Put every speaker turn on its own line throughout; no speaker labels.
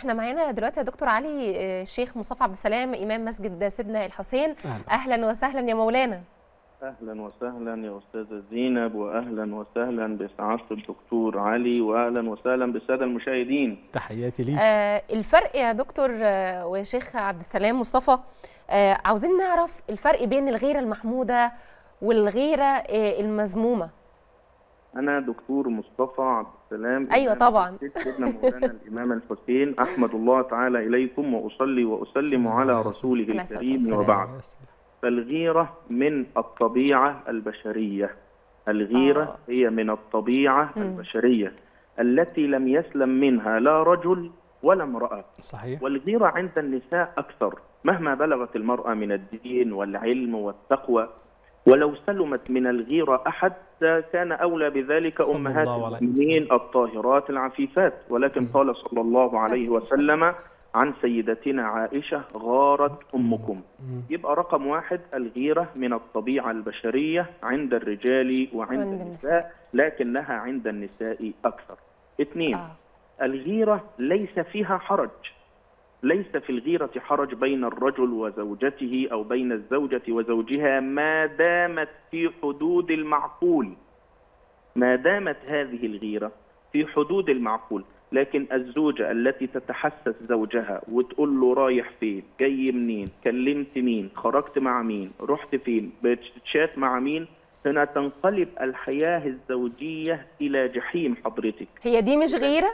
احنا معانا دلوقتي يا دكتور علي آه، الشيخ مصطفى عبد السلام امام مسجد سيدنا الحسين
أهلا.
اهلا وسهلا يا مولانا
اهلا وسهلا يا استاذه زينب واهلا وسهلا بسعاده الدكتور علي واهلا وسهلا بالساده المشاهدين
تحياتي ليك
آه الفرق يا دكتور آه وشيخ عبد السلام مصطفى آه عاوزين نعرف الفرق بين الغيره المحموده والغيره آه المذمومه
انا دكتور مصطفى عبد السلام
أيوة
إمام
طبعاً.
مسجد سيدنا مولانا الامام الحسين احمد الله تعالى اليكم واصلي واسلم على رسوله
عليه الصلاة
الكريم
والسلام.
وبعد فالغيره من الطبيعه البشريه الغيره
آه.
هي من الطبيعه
مم.
البشريه التي لم يسلم منها لا رجل ولا امراه
صحيح
والغيرة عند النساء أكثر مهما بلغت المرأة من الدين والعلم والتقوى ولو سلمت من الغيرة أحد كان أولى بذلك
صلى
أمهات
الله عليه
المؤمنين الطاهرات العفيفات ولكن قال صلى الله عليه وسلم عن سيدتنا عائشة غارت أمكم
مم.
يبقى رقم واحد الغيرة من الطبيعة البشرية عند الرجال وعند
وعند
النساء لكنها عند النساء أكثر اثنين
آه.
الغيرة ليس فيها حرج ليس في الغيرة حرج بين الرجل وزوجته أو بين الزوجة وزوجها ما دامت في حدود المعقول ما دامت هذه الغيرة في حدود المعقول لكن الزوجة التي تتحسس زوجها وتقول له رايح فين جاي منين كلمت مين خرجت مع مين رحت فين بتشات مع مين هنا تنقلب الحياة الزوجية إلى جحيم حضرتك
هي دي مش غيره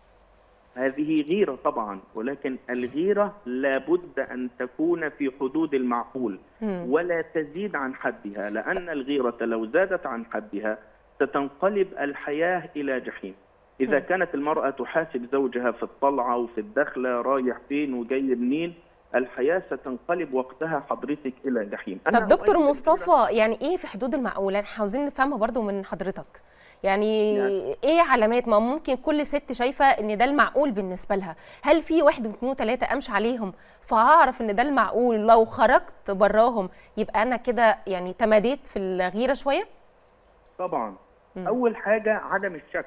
هذه غيرة طبعا ولكن الغيرة لابد أن تكون في حدود المعقول
مم.
ولا تزيد عن حدها لأن الغيرة لو زادت عن حدها ستنقلب الحياة إلى جحيم إذا
مم.
كانت المرأة تحاسب زوجها في الطلعة وفي الدخلة رايح فين وجاي منين الحياة ستنقلب وقتها حضرتك إلى جحيم أنا
طب دكتور
أؤيد الغيرة
مصطفى يعني ايه في حدود المعقول احنا عاوزين نفهمها برضو من حضرتك يعني,
يعني-
ايه علامات ما ممكن كل ست شايفه ان ده المعقول بالنسبه لها هل في واحد واثنين وثلاثه امشي عليهم فهعرف ان ده المعقول لو خرجت براهم يبقى انا كده يعني تماديت في الغيره شويه
طبعا
مم.
اول حاجه عدم الشك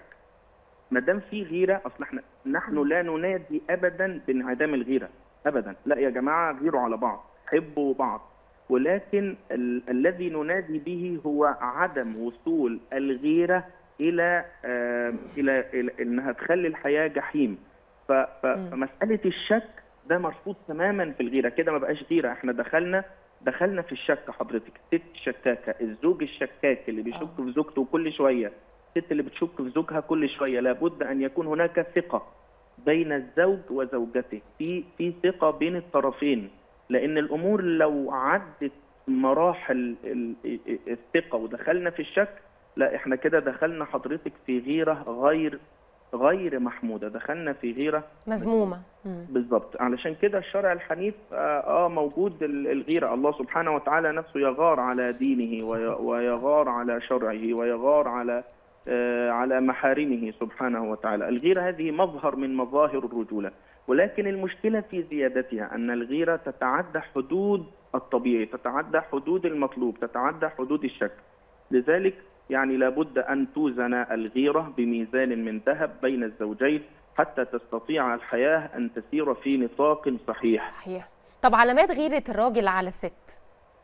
ما دام في غيره اصل احنا نحن لا ننادي ابدا بانعدام الغيره ابدا لا يا جماعه غيروا على بعض حبوا بعض ولكن ال- الذي ننادي به هو عدم وصول الغيره الى آه الى, إلى انها تخلي الحياه جحيم ف- ف-
مم.
فمساله الشك ده مرفوض تماما في الغيره كده ما بقاش غيره احنا دخلنا دخلنا في الشك حضرتك ست شكاكه الزوج الشكاك اللي بيشك
آه.
في زوجته كل شويه الست اللي بتشك في زوجها كل شويه لابد ان يكون هناك ثقه بين الزوج وزوجته في في ثقه بين الطرفين لان الامور لو عدت مراحل ال- ال- الثقه ودخلنا في الشك لا احنا كده دخلنا حضرتك في غيره غير غير محموده دخلنا في غيره
مذمومه مم.
بالظبط علشان كده الشرع الحنيف آه, اه موجود ال- الغيره الله سبحانه وتعالى نفسه يغار على دينه وي- ويغار على شرعه ويغار على آه على محارمه سبحانه وتعالى الغيره هذه مظهر من مظاهر الرجوله ولكن المشكله في زيادتها ان الغيره تتعدى حدود الطبيعي تتعدى حدود المطلوب تتعدى حدود الشك لذلك يعني لابد أن توزن الغيرة بميزان من ذهب بين الزوجين حتى تستطيع الحياة أن تسير في نطاق صحيح
صحيح طب علامات غيره الراجل على الست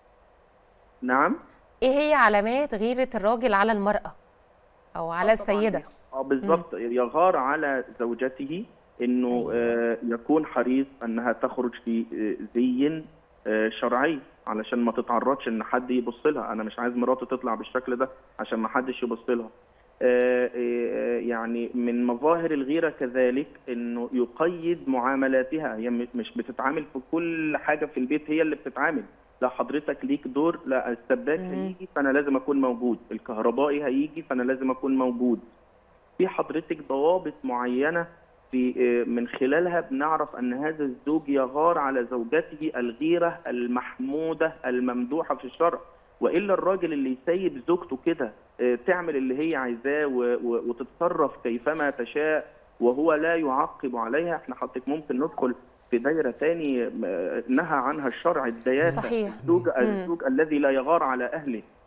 نعم
ايه هي علامات غيره الراجل على المراه او على
آه طبعاً.
السيده
اه بالضبط يغار على زوجته انه
أيوة.
آه يكون حريص انها تخرج في آه، زي آه، شرعي علشان ما تتعرضش ان حد يبص لها انا مش عايز مراتي تطلع بالشكل ده عشان ما حدش يبص لها آه، آه، يعني من مظاهر الغيرة كذلك انه يقيد معاملاتها هي م- مش بتتعامل في كل حاجة في البيت هي اللي بتتعامل لا حضرتك ليك دور لا السباك
مم.
هيجي فانا لازم اكون موجود الكهربائي هيجي فانا لازم اكون موجود في حضرتك ضوابط معينة في آه، من خلالها بنعرف ان هذا الزوج يغار على زوجته الغيرة المحمودة الممدوحة في الشرع والا الراجل اللي يسيب زوجته كده آه، تعمل اللي هي عايزاه و- و- وتتصرف كيفما تشاء وهو لا يعقب عليها احنا حضرتك ممكن ندخل في دايره تاني آه، نهى عنها الشرع الدياثه
صحيح.
الزوج
مم.
الزوج الذي لا يغار على اهله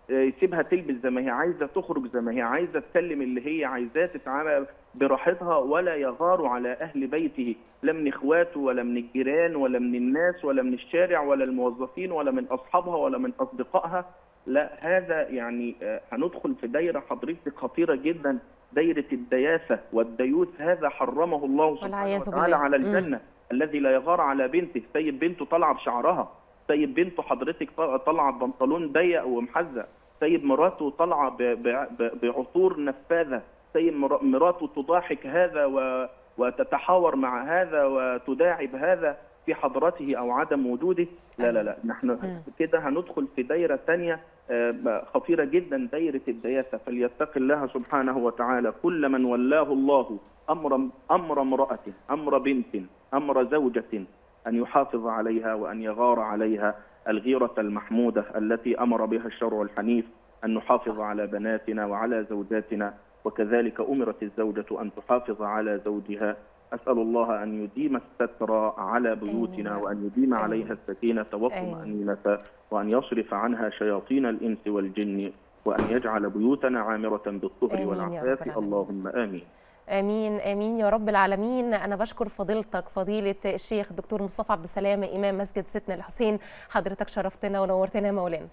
يسيبها تلبس زي ما هي عايزه تخرج زي ما هي عايزه تكلم اللي هي عايزاه تتعامل براحتها ولا يغار على اهل بيته لا من اخواته ولا من الجيران ولا من الناس ولا من الشارع ولا الموظفين ولا من اصحابها ولا من اصدقائها لا هذا يعني آه، هندخل في دايره حضرتك خطيره جدا دايره الدياثه والديوث هذا حرمه الله سبحانه
والعياذ
وتعالى
بالله.
على
مم.
الجنه الذي لا يغار على بنته سيب بنته طالعه بشعرها سيب بنته حضرتك طال- طالعه ببنطلون ضيق ومحزق سيب مراته طالعه ب- ب- ب- بعطور نفاذه سيب مر- مراته تضاحك هذا و وتتحاور مع هذا وتداعب هذا في حضرته او عدم وجوده لا لا لا نحن كده هندخل في دايره ثانيه خطيره جدا دايره الدياثه فليتق الله سبحانه وتعالى كل من ولاه الله امر امر امراه امر بنت امر زوجه ان يحافظ عليها وان يغار عليها الغيره المحموده التي امر بها الشرع الحنيف ان نحافظ على بناتنا وعلى زوجاتنا وكذلك امرت الزوجه ان تحافظ على زوجها اسال الله ان يديم الستر على بيوتنا
آمين.
وان يديم
آمين.
عليها السكينه والطمانينه وان يصرف عنها شياطين الانس والجن وان يجعل بيوتنا عامره بالطهر
آمين يا رب
والعفاف
العالمين.
اللهم امين
امين امين يا رب العالمين انا بشكر فضيلتك فضيله الشيخ الدكتور مصطفى عبد السلام امام مسجد ستنا الحسين حضرتك شرفتنا ونورتنا يا مولانا